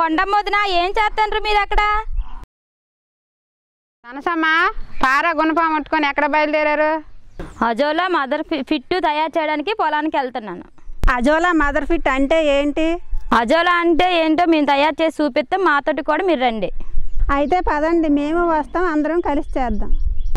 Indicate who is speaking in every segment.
Speaker 1: కొండమ్మ వదిన ఏం చేస్తాండ్రు మీరు అక్కడ
Speaker 2: అనసమ్మా పార గుణపా ముట్టుకొని ఎక్కడ బయలుదేరారు
Speaker 1: అజోలా మదర్ ఫి- ఫిట్ తయారు చేయడానికి పొలానికి వెళ్తున్నాను
Speaker 3: అజోలా మదర్ ఫిట్ అంటే ఏంటి
Speaker 1: అజోలా అంటే ఏంటో మేము తయారు చేసి చూపిస్తాం మాతోటి కూడా మీరు రండి
Speaker 3: అయితే పదండి మేము వస్తాం అందరం కలిసి చేద్దాం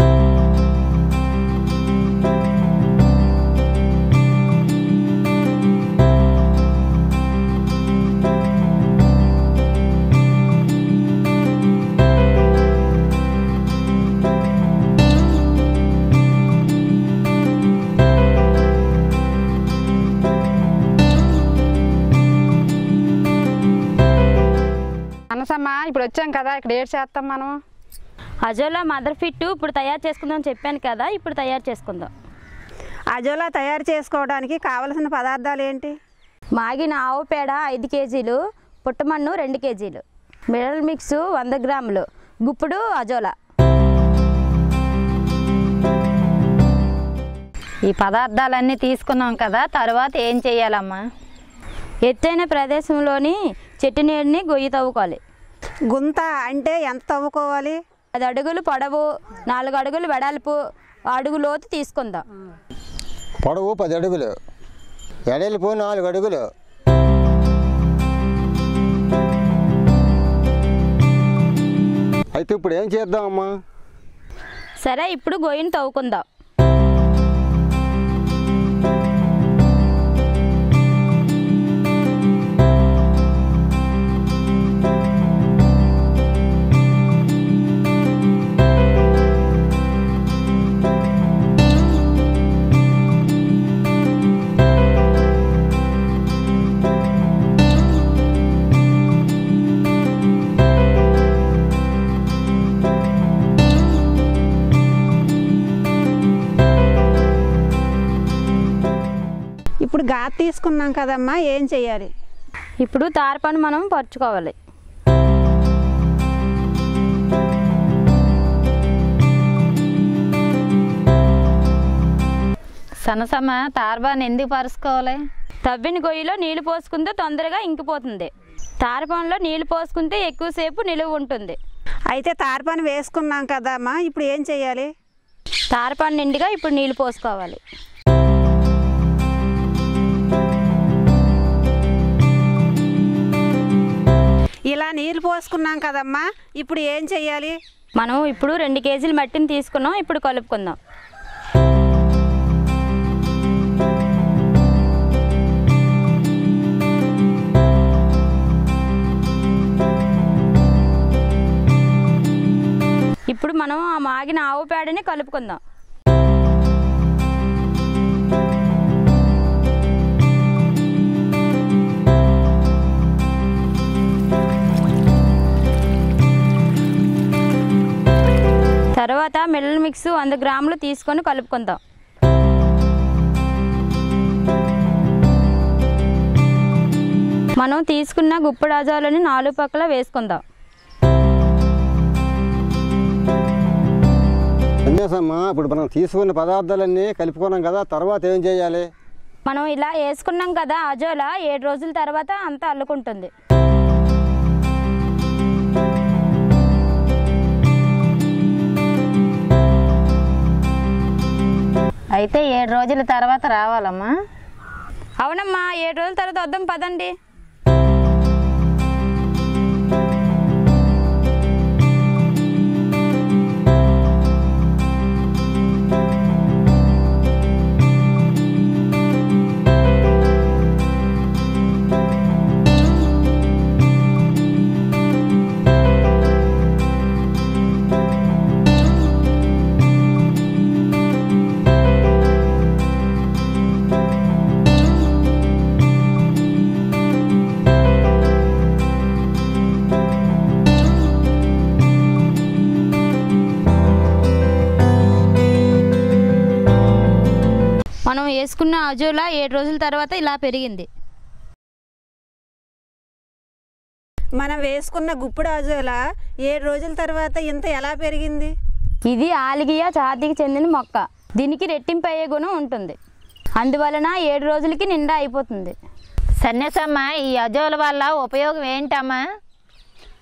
Speaker 2: అనసమ్మా ఇప్పుడు వచ్చాం కదా ఇక్కడ ఏడు చేస్తాం మనం
Speaker 1: అజోలా మదర్ ఫిట్ ఇప్పుడు తయారు చేసుకుందాం చెప్పాను కదా ఇప్పుడు తయారు చేసుకుందాం
Speaker 3: అజోలా తయారు చేసుకోవడానికి కావలసిన పదార్థాలు ఏంటి
Speaker 1: మాగిన ఆవు పేడ ఐదు కేజీలు పుట్టమన్ను రెండు కేజీలు మిడల్ మిక్స్ వంద గ్రాములు గుప్పుడు అజోలా
Speaker 4: ఈ పదార్థాలన్నీ తీసుకున్నాం కదా తర్వాత ఏం చేయాలమ్మా
Speaker 1: ఎత్తైన ప్రదేశంలోని చెట్టు నీడిని గొయ్యి తవ్వుకోవాలి
Speaker 3: గుంత అంటే ఎంత తవ్వుకోవాలి
Speaker 1: పది అడుగులు పొడవు నాలుగు అడుగులు వెడల్పు అడుగు లోతు తీసుకుందాం
Speaker 5: పొడవు పది అడుగులు ఎడలిపు నాలుగు అడుగులు అయితే ఇప్పుడు ఏం చేద్దాం అమ్మా
Speaker 1: సరే ఇప్పుడు గొయ్యిని తవ్వుకుందాం
Speaker 3: ఇప్పుడు గాత తీసుకున్నాం కదమ్మా ఏం చేయాలి
Speaker 1: ఇప్పుడు తారపని మనం పరుచుకోవాలి
Speaker 4: సనసమ్మ తార్బాన్ ఎందుకు పరుచుకోవాలి
Speaker 1: తవ్విన గొయ్యిలో నీళ్లు పోసుకుంటే తొందరగా ఇంకిపోతుంది తారపంలో నీళ్లు పోసుకుంటే ఎక్కువసేపు నిలువ ఉంటుంది
Speaker 3: అయితే తార్పాని వేసుకున్నాం కదమ్మా ఇప్పుడు ఏం చేయాలి
Speaker 1: తారపని నిండుగా ఇప్పుడు నీళ్లు పోసుకోవాలి
Speaker 3: ఇలా నీళ్ళు పోసుకున్నాం కదమ్మా ఇప్పుడు ఏం చేయాలి
Speaker 1: మనం ఇప్పుడు రెండు కేజీల మట్టిని తీసుకున్నాం ఇప్పుడు కలుపుకుందాం ఇప్పుడు మనం ఆ మాగిన ఆవు పేడని కలుపుకుందాం తర్వాత మిల్లర్ మిక్స్ వంద గ్రాములు తీసుకొని కలుపుకుందాం మనం తీసుకున్న గుప్పుడు అజాలని నాలుగు పక్కల వేసుకుందాం
Speaker 5: అన్యాసమ్మా ఇప్పుడు మనం తీసుకున్న పదార్థాలన్నీ కలుపుకున్నాం కదా తర్వాత ఏం చేయాలి
Speaker 1: మనం ఇలా వేసుకున్నాం కదా అజోలా ఏడు రోజుల తర్వాత అంతా అల్లుకుంటుంది
Speaker 4: అయితే ఏడు రోజుల తర్వాత రావాలమ్మా
Speaker 1: అవునమ్మా ఏడు రోజుల తర్వాత వద్దాం పదండి మనం వేసుకున్న అజోలా ఏడు రోజుల తర్వాత ఇలా పెరిగింది
Speaker 3: మనం వేసుకున్న గుప్పుడు అజోలా ఏడు రోజుల తర్వాత ఇంత ఎలా పెరిగింది
Speaker 1: ఇది ఆలిగియా జాతికి చెందిన మొక్క దీనికి రెట్టింపు అయ్యే గుణం ఉంటుంది అందువలన ఏడు రోజులకి నిండా అయిపోతుంది
Speaker 4: సన్యాసమ్మ ఈ అజోల వల్ల ఉపయోగం ఏంటమ్మా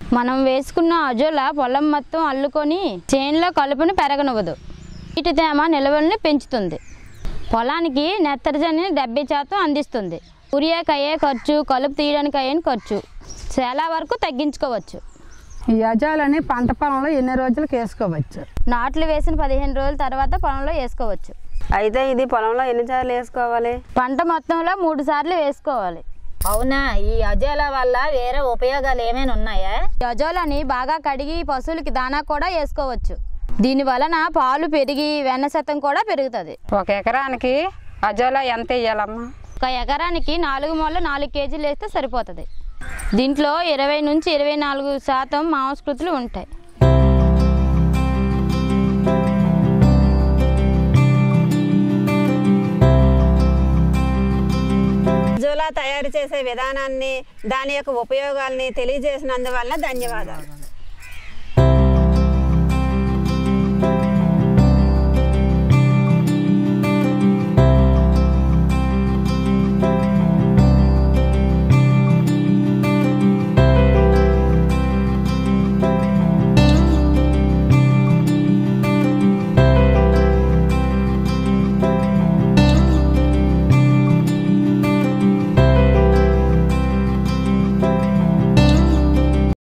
Speaker 1: మనం వేసుకున్న అజోలా పొలం మొత్తం అల్లుకొని చేనులో కలుపుని పెరగనివ్వదు నీటి తేమ నిల్వల్ని పెంచుతుంది పొలానికి నెత్తరజని డెబ్బై శాతం అందిస్తుంది యూరియాకి అయ్యే ఖర్చు కలుపు తీయడానికి అయ్యే ఖర్చు చాలా వరకు తగ్గించుకోవచ్చు
Speaker 6: ఈ యజాలని పంట పొలంలో ఎన్ని రోజులకు వేసుకోవచ్చు
Speaker 1: నాట్లు వేసిన పదిహేను రోజుల తర్వాత పొలంలో వేసుకోవచ్చు
Speaker 7: అయితే ఇది పొలంలో ఎన్నిసార్లు వేసుకోవాలి
Speaker 1: పంట మొత్తంలో మూడు సార్లు వేసుకోవాలి
Speaker 4: అవునా ఈ అజోలా వల్ల వేరే ఉపయోగాలు ఏమైనా ఉన్నాయా
Speaker 1: యజోలని బాగా కడిగి పశువులకి దానా కూడా వేసుకోవచ్చు దీని వలన పాలు పెరిగి వెన్న శాతం కూడా పెరుగుతుంది
Speaker 2: ఒక ఎకరానికి అజోలా ఎంత వేయాలమ్మా
Speaker 1: ఒక ఎకరానికి నాలుగు మూల నాలుగు కేజీలు వేస్తే సరిపోతుంది దీంట్లో ఇరవై నుంచి ఇరవై నాలుగు శాతం మాంసకృతులు ఉంటాయి
Speaker 3: జోలా తయారు చేసే విధానాన్ని దాని యొక్క ఉపయోగాల్ని తెలియజేసినందువల్ల ధన్యవాదాలు